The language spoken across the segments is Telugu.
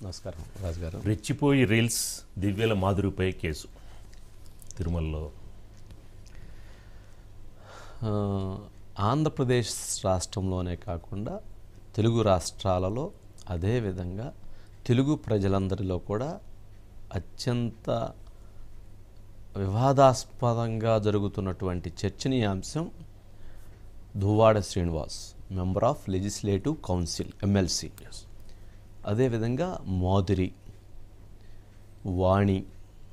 నమస్కారం రాజు గారు రెచ్చిపోయి రీల్స్ దివ్యల మాధురిపై కేసు తిరుమలలో ఆ, ఆంధ్రప్రదేశ్ రాష్ట్రంలోనే కాకుండా తెలుగు రాష్ట్రాలలో అదేవిధంగా తెలుగు ప్రజలందరిలో కూడా అత్యంత వివాదాస్పదంగా జరుగుతున్నటువంటి చర్చనీయాంశం Duvvada Srinivas member of legislative council MLC అదేవిధంగా మాధురి వాణి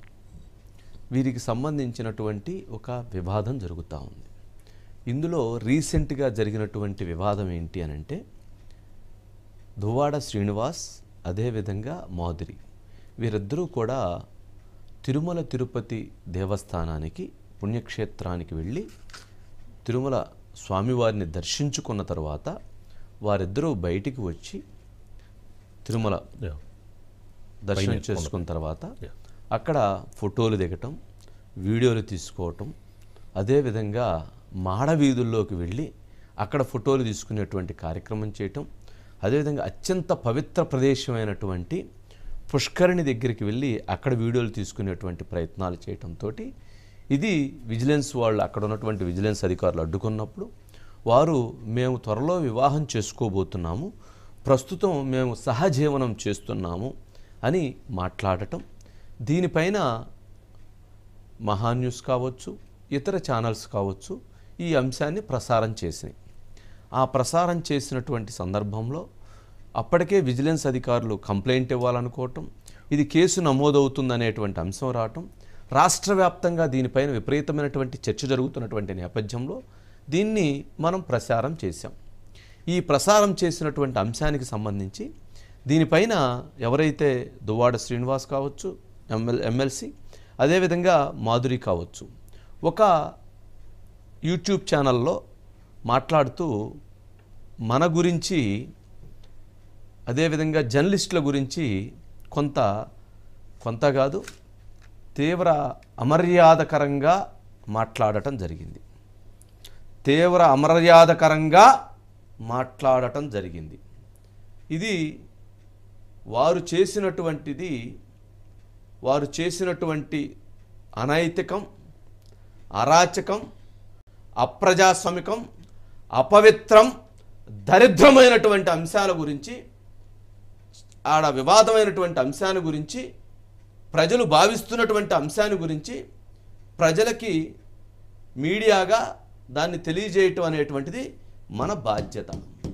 వీరికి సంబంధించినటువంటి ఒక వివాదం జరుగుతూ ఉంది ఇందులో రీసెంట్గా జరిగినటువంటి వివాదం ఏంటి అని అంటే దువ్వాడ శ్రీనివాస్ అదేవిధంగా మాధురి వీరిద్దరూ కూడా తిరుమల తిరుపతి దేవస్థానానికి పుణ్యక్షేత్రానికి వెళ్ళి తిరుమల స్వామివారిని దర్శించుకున్న తర్వాత వారిద్దరూ బయటికి వచ్చి తిరుమల Yeah. దర్శనం పైన చేసుకున్న తర్వాత Yeah. అక్కడ ఫోటోలు దిగటం వీడియోలు తీసుకోవటం అదేవిధంగా మాడ వీధుల్లోకి వెళ్ళి అక్కడ ఫోటోలు తీసుకునేటువంటి కార్యక్రమం చేయటం అదేవిధంగా అత్యంత పవిత్ర ప్రదేశమైనటువంటి పుష్కరిణి దగ్గరికి వెళ్ళి అక్కడ వీడియోలు తీసుకునేటువంటి ప్రయత్నాలు చేయటంతో ఇది విజిలెన్స్ వాళ్ళు అక్కడ ఉన్నటువంటి విజిలెన్స్ అధికారులు అడ్డుకున్నప్పుడు వారు మేము త్వరలో వివాహం చేసుకోబోతున్నాము ప్రస్తుతం మేము సహజీవనం చేస్తున్నాము అని మాట్లాడటం దీనిపైన మహాన్యూస్ కావచ్చు ఇతర ఛానల్స్ కావచ్చు ఈ అంశాన్ని ప్రసారం చేసినాయి ఆ ప్రసారం చేసినటువంటి సందర్భంలో అప్పటికే విజిలెన్స్ అధికారులు కంప్లైంట్ ఇవ్వాలనుకోవటం ఇది కేసు నమోదవుతుందనేటువంటి అంశం రావటం రాష్ట్ర వ్యాప్తంగా దీనిపైన విపరీతమైనటువంటి చర్చ జరుగుతున్నటువంటి నేపథ్యంలో దీన్ని మనం ప్రసారం చేశాం ఈ ప్రసారం చేసినటువంటి అంశానికి సంబంధించి దీనిపైన ఎవరైతే దువ్వాడ శ్రీనివాస్ కావచ్చు ఎమ్మెల్ ఎమ్మెల్సీ అదేవిధంగా మాధురి కావచ్చు ఒక యూట్యూబ్ ఛానల్లో మాట్లాడుతూ మన గురించి అదేవిధంగా జర్నలిస్టుల గురించి కొంత కొంత కాదు తీవ్ర అమర్యాదకరంగా మాట్లాడటం జరిగింది తీవ్ర అమర్యాదకరంగా మాట్లాడటం జరిగింది ఇది వారు చేసినటువంటిది వారు చేసినటువంటి అనైతికం అరాచకం అప్రజాస్వామికం అపవిత్రం దరిద్రమైనటువంటి అంశాల గురించి ఆడ వివాదమైనటువంటి అంశాన్ని గురించి ప్రజలు భావిస్తున్నటువంటి అంశాన్ని గురించి ప్రజలకి మీడియాగా దాన్ని తెలియజేయటం అనేటువంటిది మన బాధ్యత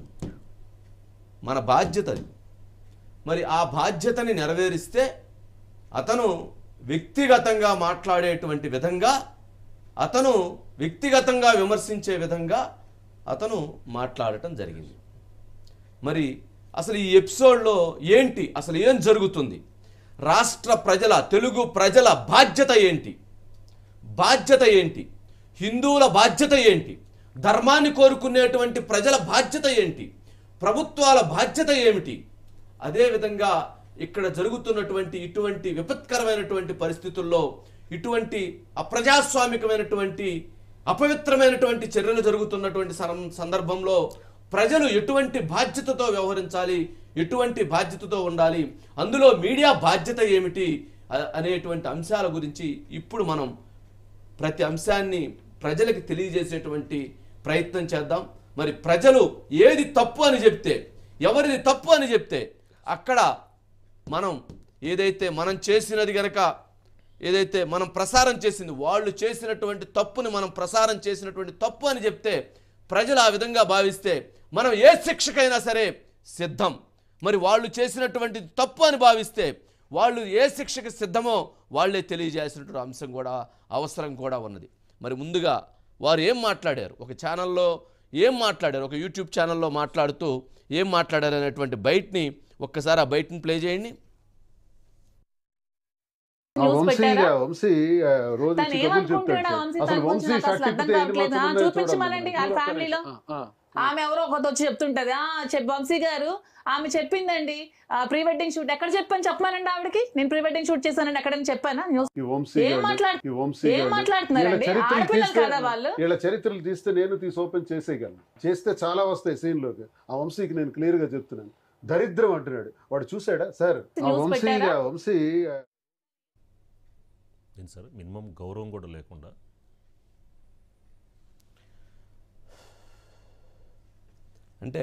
మన బాధ్యత అది మరి ఆ బాధ్యతని నెరవేరిస్తే అతను వ్యక్తిగతంగా మాట్లాడేటువంటి విధంగా అతను వ్యక్తిగతంగా విమర్శించే విధంగా అతను మాట్లాడటం జరిగింది మరి అసలు ఈ ఎపిసోడ్లో ఏంటి అసలు ఏం జరుగుతుంది రాష్ట్ర ప్రజల తెలుగు ప్రజల బాధ్యత ఏంటి బాధ్యత ఏంటి హిందువుల బాధ్యత ఏంటి ధర్మాన్ని కోరుకునేటువంటి ప్రజల బాధ్యత ఏంటి ప్రభుత్వాల బాధ్యత ఏమిటి అదేవిధంగా ఇక్కడ జరుగుతున్నటువంటి ఇటువంటి విపత్కరమైనటువంటి పరిస్థితుల్లో ఇటువంటి అప్రజాస్వామికమైనటువంటి అపవిత్రమైనటువంటి చర్యలు జరుగుతున్నటువంటి సం- సందర్భంలో ప్రజలు ఎటువంటి బాధ్యతతో వ్యవహరించాలి ఎటువంటి బాధ్యతతో ఉండాలి అందులో మీడియా బాధ్యత ఏమిటి అ- అనేటువంటి అంశాల గురించి ఇప్పుడు మనం ప్రతి అంశాన్ని ప్రజలకు తెలియజేసేటువంటి ప్రయత్నం చేద్దాం మరి ప్రజలు ఏది తప్పు అని చెప్తే ఎవరిది తప్పు అని చెప్తే అక్కడ మనం ఏదైతే మనం చేసినది గనక ఏదైతే మనం ప్రసారం చేసింది వాళ్ళు చేసినటువంటి తప్పుని మనం ప్రసారం చేసినటువంటి తప్పు అని చెప్తే ప్రజలు ఆ విధంగా భావిస్తే మనం ఏ శిక్షకైనా సరే సిద్ధం మరి వాళ్ళు చేసినటువంటి తప్పు అని భావిస్తే వాళ్ళు ఏ శిక్షకు సిద్ధమో వాళ్ళే తెలియజేసినటువంటి అంశం కూడా అవసరం కూడా ఉన్నది మరి ముందుగా వారు ఏం మాట్లాడారు ఒక ఛానల్లో ఏం మాట్లాడారు ఒక యూట్యూబ్ ఛానల్లో మాట్లాడుతూ ఏం మాట్లాడారు అనేటువంటి బయటని ఒక్కసారి ఆ బయటని ప్లే చేయండి ఆ న్యూస్ వంశీ పెట్టారా? వంశీ ఆ, రోజు తను వచ్చి కబుర్లు ఏమనుకుంటాడా చెప్తాడు వంశీ సార్. అసలు తన వంశీ గురించి నాకు అసలు షర్ట్ అర్థం ఇప్పితే ఎన్ని కావట్లేదు. ఆ, మచ్చలు ఉన్నాయో చూపించమనండి చూడండి. వాళ్ళ ఫ్యామిలీలో ఆ, ఆ. ఆమె ఎవరో ఒకటి వచ్చి చెప్తుంటది ఆ చెప్పి వంశీ గారు ఆమె చెప్పిందండి ప్రీ వెడ్డింగ్ షూట్ ఎక్కడ చెప్పాను చెప్పమానండి ఆవిడకి నేను ప్రీ వెడ్డింగ్ షూట్ చేశానండి ఎక్కడని చెప్పానా న్యూస్ ఈ వంశీ ఏం గాడు, మాట్లాడు- ఈ వంశీ ఏం గాడు. మాట్లాడుతున్నారండి? వీళ్ళ చరిత్రలు ఆడపిల్లలు తీస్తే- కదా వాళ్ళు? వీళ్ళ చరిత్రలు తీస్తే నేను తీసి ఓపెన్ చేసేయగలను చేస్తే చాలా వస్తాయి సీన్లోకి ఆ వంశీకి నేను క్లియర్ గా చెప్తున్నాను దరిద్రం అంటున్నాడు వాడు చూసాడా సార్ ఆ న్యూస్ వంశీ పెట్టారా? వంశీ ఏంటి సార్ మినిమం గౌరవం కూడా లేకుండా అంటే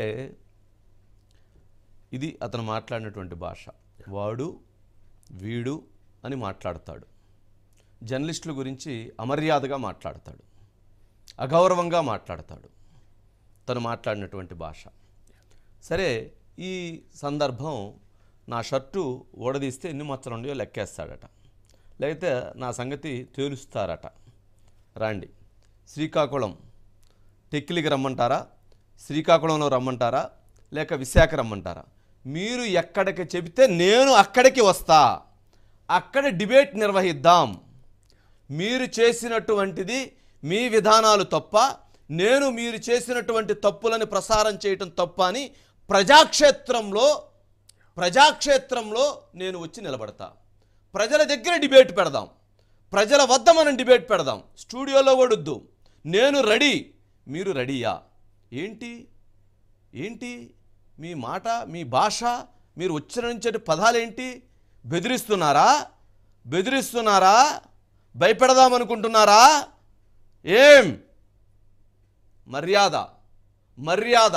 ఇది అతను మాట్లాడినటువంటి భాష వాడు వీడు అని మాట్లాడతాడు జర్నలిస్టుల గురించి అమర్యాదగా మాట్లాడతాడు అగౌరవంగా మాట్లాడతాడు తను మాట్లాడినటువంటి భాష సరే ఈ సందర్భం నా షర్టు ఓడదీస్తే ఎన్ని మచ్చలు ఉన్నాయో లెక్కేస్తాడట లేకపోతే నా సంగతి తేలుస్తారట రాండి శ్రీకాకుళం టెక్కిలికి రమ్మంటారా శ్రీకాకుళంలో రమ్మంటారా లేక విశాఖ రమ్మంటారా మీరు ఎక్కడికి చెబితే నేను అక్కడికి వస్తా అక్కడ డిబేట్ నిర్వహిద్దాం మీరు చేసినటువంటిది మీ విధానాలు తప్ప నేను మీరు చేసినటువంటి తప్పులని ప్రసారం చేయటం తప్ప అని ప్రజాక్షేత్రంలో ప్రజాక్షేత్రంలో నేను వచ్చి నిలబడతా ప్రజల దగ్గర డిబేట్ పెడదాం ప్రజల వద్ద మనం డిబేట్ పెడదాం స్టూడియోలో వడొద్దు నేను రెడీ మీరు రెడీయా ఏంటి ఏంటి మీ మాట మీ భాష మీరు ఉచ్చరించే పదాలేంటి బెదిరిస్తున్నారా బెదిరిస్తున్నారా భయపెడదామనుకుంటున్నారా ఏం మర్యాద మర్యాద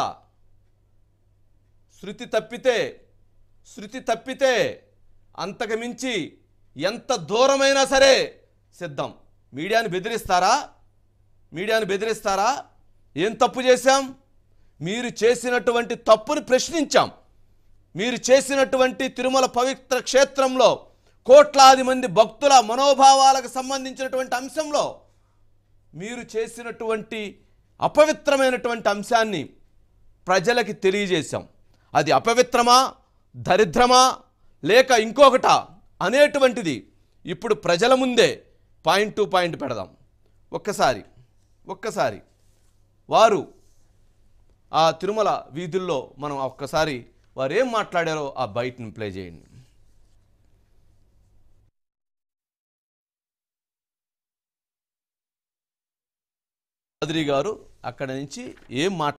శృతి తప్పితే శృతి తప్పితే అంతకు మించి ఎంత దూరమైనా సరే సిద్ధం మీడియాని బెదిరిస్తారా మీడియాని బెదిరిస్తారా ఏం తప్పు చేశాం మీరు చేసినటువంటి తప్పుని ప్రశ్నించాం మీరు చేసినటువంటి తిరుమల పవిత్ర క్షేత్రంలో కోట్లాది మంది భక్తుల మనోభావాలకు సంబంధించినటువంటి అంశంలో మీరు చేసినటువంటి అపవిత్రమైనటువంటి అంశాన్ని ప్రజలకి తెలియజేశాం అది అపవిత్రమా దరిద్రమా లేక ఇంకొకటా అనేటువంటిది ఇప్పుడు ప్రజల ముందే పాయింట్ టు పాయింట్ పెడదాం ఒక్కసారి ఒక్కసారి వారు ఆ తిరుమల వీధుల్లో మనం ఒక్కసారి వారు ఏం మాట్లాడారో ఆ బయటని ప్లే చేయండి చౌదరి గారు అక్కడ నుంచి ఏం మాట్లాడారు